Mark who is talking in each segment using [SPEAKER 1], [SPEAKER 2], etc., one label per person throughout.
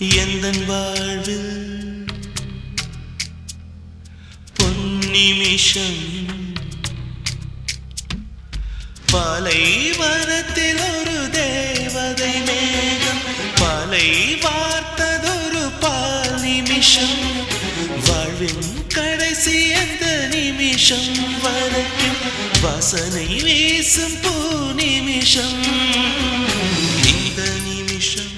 [SPEAKER 1] எந்தன் வாழ்வில் பொன்னிமிஷம் பாலைவனத்தில் ஒரு தேவதை மேகம் பாலை வார்த்ததொரு பால் நிமிஷம் வாழ்வின் கடைசி அந்த நிமிஷம் வரைக்கும் வாசனை வீசும் பூ நிமிஷம் இந்த நிமிஷம்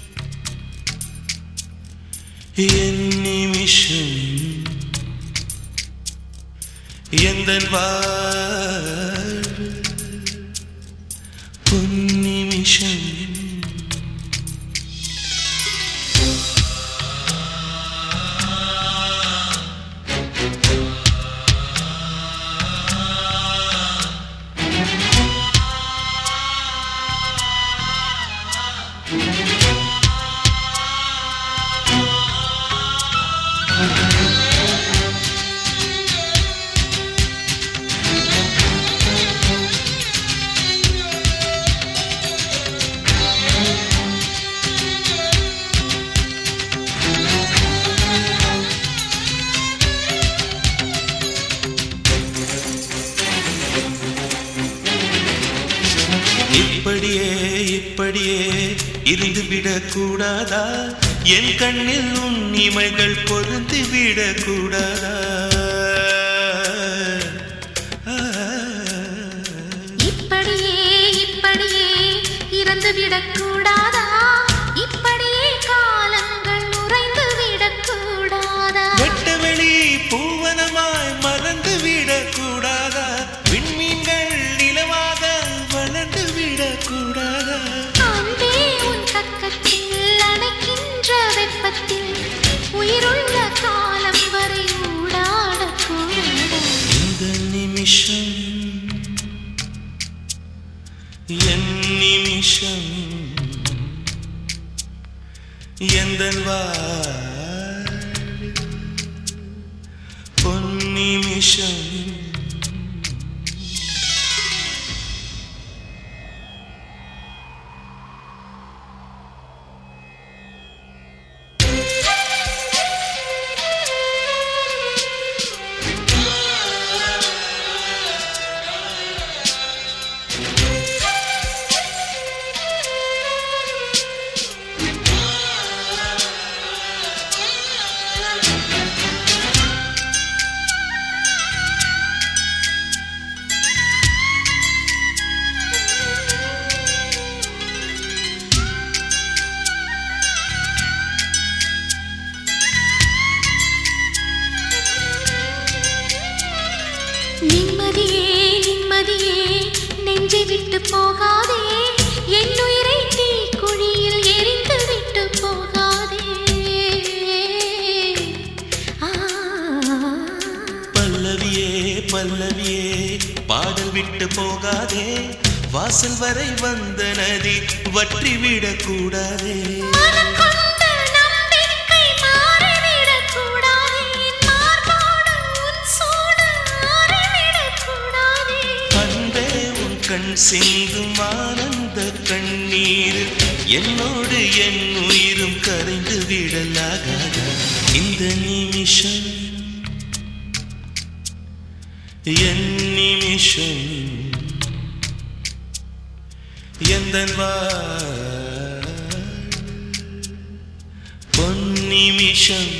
[SPEAKER 1] என் நிமிஷம் எந்த வாழ்வு பொன்னிமிஷம் இப்படியே இப்படியே இருந்து விடக்கூடாதா என் கண்ணில் உன் இமைகள் பொருந்து விடக்கூடாதா
[SPEAKER 2] இப்படியே இப்படியே இறந்து விடக்கூடாதா இப்படியே காலங்கள் உறைந்து விடக்கூடாதா
[SPEAKER 1] வெட்டவெளி பூவனமாய் மறந்து விடக்கூடாதா விண்மீன்கள் நிலவாக வளர்ந்து விடக்கூடாதா
[SPEAKER 2] அன்பே உன் கக்கத்தில் அணைக்கின்ற வெப்பத்தில் உயிருள்ள காலம் வரை ஊடாடக்கூடாதா
[SPEAKER 1] இந்த நிமிஷம் என் நிமிஷம் எந்த பொன் நிமிஷம்
[SPEAKER 2] நிம்மதியே நிம்மதியே நெஞ்சை விட்டு போகாதே என் உயிரை தீ குழியில் எரிந்து விட்டு போகாதே ஆ
[SPEAKER 1] பல்லவியே பல்லவியே பாடல் விட்டு போகாதே வாசல் வரை வந்த நதி வற்றி விடக்கூடாதே
[SPEAKER 2] மனம் கொண்ட நம்பிக்கை மாறிவிடக்கூடாதே. என் மார்போடு உன் சூடு ஆறிவிடக்கூடாதே.
[SPEAKER 1] அன்பே உன் கண் சிந்தும் ஆனந்த கண்ணீர் என்னோடு என் உயிரும் கரைந்து விடலாகாதா இந்த நிமிஷம் என் நிமிஷம் எந்த பொன் நிமிஷம்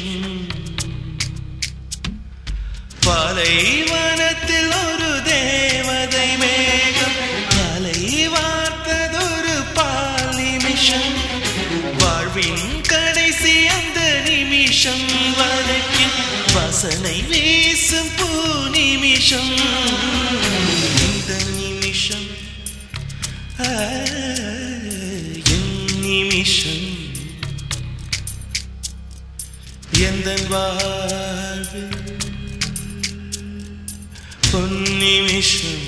[SPEAKER 1] பாலைவனத்தில் ஒரு தேவதை மேகம் காலை வார்த்ததொரு பால் நிமிஷம் வாழ்வின் கடைசி அந்த நிமிஷம் வரைக்கும் வாசனை வீசும் பூ நிமிஷம் இந்த நிமிஷம் ஆ, என் நிமிஷம் எந்த வாழ்வு பொன்னிமிஷம்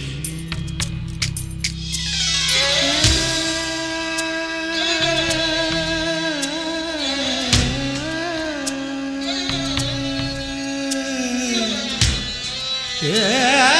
[SPEAKER 1] Yeah.